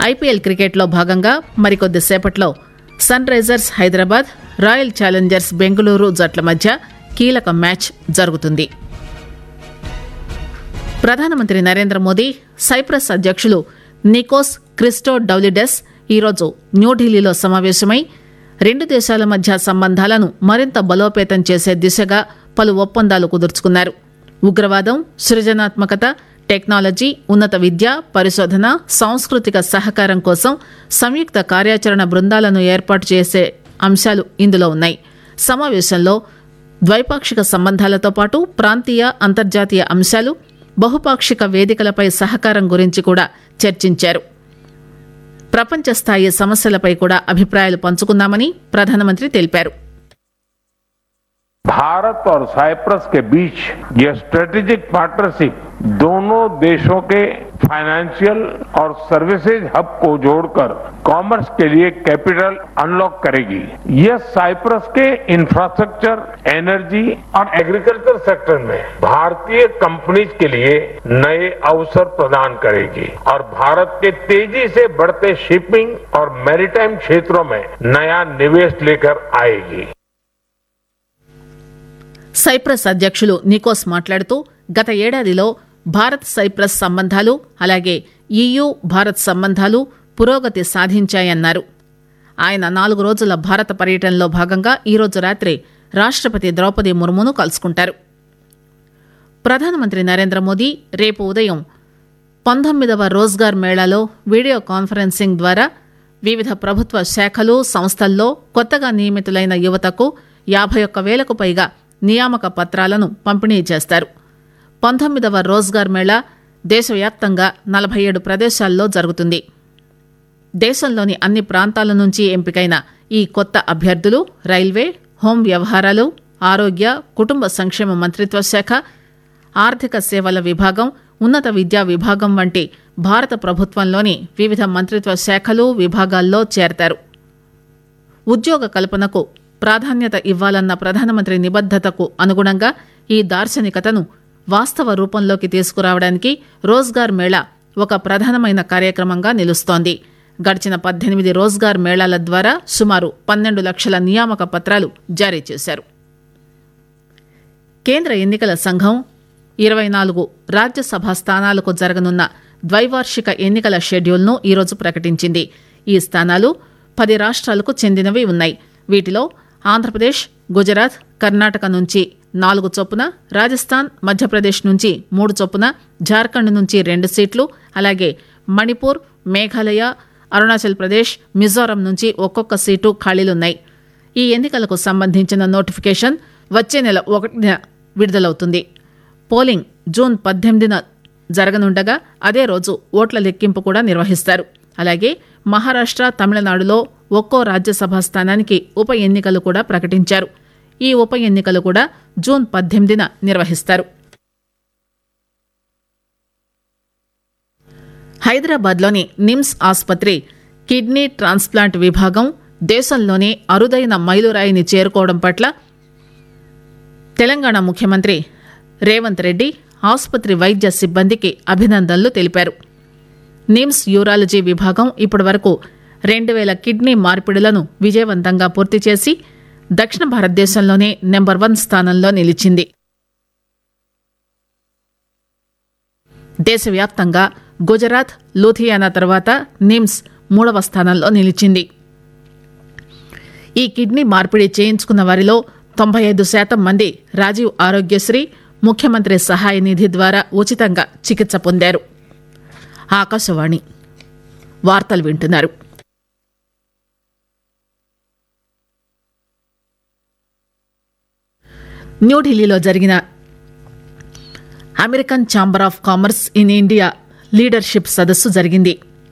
IPL క్రికెట్లో భాగంగా మరికొద్ది సేపట్లో sun risers Hyderabad royal challengers Bengaluru జట్ల మధ్య కీలక మ్యాచ్ జరుగుతుంది ప్రధానమంత్రి నరేంద్ర మోదీ సైప్రస్ అధ్యక్షులు నికోస్ క్రిస్టో డౌలిడెస్ ఈరోజు న్యూఢిల్లీలో సమావేశమై రెండు దేశాల మధ్య సంబంధాలను మరింత బలోపేతం చేసే దిశగా పలు ఒప్పందాలు కుదుర్చుకున్నారు ఉగ్రవాదం సృజనాత్మకత టెక్నాలజీ ఉన్నత విద్య పరిశోధన సాంస్కృతిక సహకారం కోసం సంయుక్త కార్యాచరణ బృందాలను ఏర్పాటు చేసే అంశాలు ఇందులో ఉన్నాయి సమావేశంలో ద్వైపాక్షిక సంబంధాలతో పాటు ప్రాంతీయ అంతర్జాతీయ అంశాలు బహుపాక్షిక వేదికలపై సహకారం గురించి కూడా చర్చించారు ప్రపంచ స్థాయి సమస్యలపై కూడా అభిప్రాయాలు పంచుకున్నామని ప్రధానమంత్రి తెలిపారు भारत और साइप्रस के बीच यह स्ट्रेटेजिक पार्टनरशिप दोनों देशों के फाइनेंशियल और सर्विसेज हब को जोड़कर कॉमर्स के लिए कैपिटल अनलॉक करेगी यह साइप्रस के इंफ्रास्ट्रक्चर एनर्जी और एग्रीकल्चर सेक्टर में भारतीय कंपनीज के लिए नए अवसर प्रदान करेगी और भारत के तेजी से बढ़ते शिपिंग और मैरीटाइम क्षेत्रों में नया निवेश लेकर आएगी సైప్రస్ అధ్యక్షులు నికోస్ మాట్లాడుతూ గత ఏడాదిలో భారత్ సైప్రస్ సంబంధాలు అలాగే ఈయూ భారత్ సంబంధాలు పురోగతి సాధించాయన్నారు ఆయన నాలుగు రోజుల భారత పర్యటనలో భాగంగా ఈరోజు రాత్రి రాష్టపతి ద్రౌపది ముర్మును కలుసుకుంటారు ప్రధానమంత్రి నరేంద్ర మోదీ రేపు ఉదయం పంతొమ్మిదవ రోజ్గార్ మేళాలో వీడియో కాన్ఫరెన్సింగ్ ద్వారా వివిధ ప్రభుత్వ శాఖలు సంస్థల్లో కొత్తగా నియమితులైన యువతకు యాభై ఒక్క వేలకు పైగా నియామక పత్రాలను పంపిణీ చేస్తారు పంతొమ్మిదవ రోజ్గార్ మేళా దేశవ్యాప్తంగా నలభై ఏడు ప్రదేశాల్లో జరుగుతుంది దేశంలోని అన్ని ప్రాంతాల నుంచి ఎంపికైన ఈ కొత్త అభ్యర్థులు రైల్వే హోం వ్యవహారాలు ఆరోగ్య కుటుంబ సంక్షేమ మంత్రిత్వ శాఖ ఆర్థిక సేవల విభాగం ఉన్నత విద్యా విభాగం వంటి భారత ప్రభుత్వంలోని వివిధ మంత్రిత్వ శాఖలు విభాగాల్లో చేరతారు ఉద్యోగ కల్పనకు ప్రాధాన్యత ఇవ్వాలన్న ప్రధానమంత్రి నిబద్దతకు అనుగుణంగా ఈ దార్శనికతను వాస్తవ రూపంలోకి తీసుకురావడానికి రోజ్గార్ మేళా ఒక ప్రధానమైన కార్యక్రమంగా నిలుస్తోంది గడిచిన పద్దెనిమిది రోజ్గార్ మేళాల ద్వారా సుమారు పన్నెండు లక్షల నియామక పత్రాలు జారీ చేశారు కేంద్ర ఎన్నికల సంఘం ఇరవై నాలుగు రాజ్యసభ స్థానాలకు జరగనున్న ద్వైవార్షిక ఎన్నికల షెడ్యూల్ను ఈరోజు ప్రకటించింది ఈ స్థానాలు పది రాష్ట్రాలకు చెందినవి ఉన్నాయి వీటిలో ఆంధ్రప్రదేశ్ గుజరాత్ కర్ణాటక నుంచి నాలుగు చొప్పున రాజస్థాన్ మధ్యప్రదేశ్ నుంచి మూడు చొప్పున జార్ఖండ్ నుంచి రెండు సీట్లు అలాగే మణిపూర్ మేఘాలయ అరుణాచల్ ప్రదేశ్ మిజోరం నుంచి ఒక్కొక్క సీటు ఖాళీలున్నాయి ఈ ఎన్నికలకు సంబంధించిన నోటిఫికేషన్ వచ్చే నెల ఒకటిన విడుదలవుతుంది పోలింగ్ జూన్ పద్దెనిమిదిన జరగనుండగా అదే రోజు ఓట్ల లెక్కింపు కూడా నిర్వహిస్తారు అలాగే మహారాష్ట్ర తమిళనాడులో ఒక్కో రాజ్యసభ స్థానానికి ఉప ఎన్నికలు కూడా ప్రకటించారు ఈ ఉప ఎన్నికలు కూడా జూన్ పద్దెనిమిదిన నిర్వహిస్తారు హైదరాబాద్లోని నిమ్స్ ఆసుపత్రి కిడ్నీ ట్రాన్స్ప్లాంట్ విభాగం దేశంలోనే అరుదైన మైలురాయిని చేరుకోవడం పట్ల తెలంగాణ ముఖ్యమంత్రి రేవంత్ రెడ్డి ఆసుపత్రి వైద్య సిబ్బందికి అభినందనలు తెలిపారు నిమ్స్ యూరాలజీ విభాగం ఇప్పటివరకు రెండు వేల కిడ్నీ మార్పిడులను విజయవంతంగా పూర్తి చేసి దక్షిణ భారతదేశంలోనే నెంబర్ వన్ స్థానంలో నిలిచింది దేశవ్యాప్తంగా గుజరాత్ లూథియానా తర్వాత నిమ్స్ మూడవ స్థానంలో నిలిచింది ఈ కిడ్నీ మార్పిడి చేయించుకున్న వారిలో తొంభై ఐదు శాతం మంది రాజీవ్ ఆరోగ్యశ్రీ ముఖ్యమంత్రి సహాయ నిధి ద్వారా ఉచితంగా చికిత్స పొందారు ఆకాశవాణి వార్తలు వింటున్నారు న్యూఢిల్లీలో జరిగిన American chamber of commerce in India leadership సదస్సు జరిగింది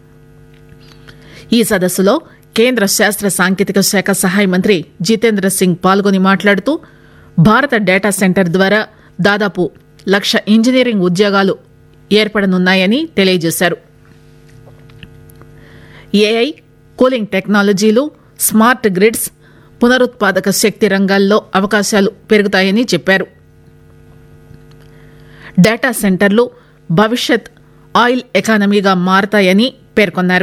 ఈ సదస్సులో కేంద్ర శాస్త్ర సాంకేతిక శాఖ సహాయ మంత్రి జితేంద్ర సింగ్ పాల్గొని మాట్లాడుతూ భారత డేటా సెంటర్ ద్వారా దాదాపు లక్ష ఇంజనీరింగ్ ఉద్యోగాలు ఏర్పడనున్నాయని తెలియజేశారు A I cooling technologies smart grids పునరుత్పాదక శక్తి రంగాల్లో అవకాశాలు పెరుగుతాయని చెప్పారు డేటా సెంటర్లు భవిష్యత్ ఆయిల్ ఎకానమీగా మారతాయని పేర్కొన్నారు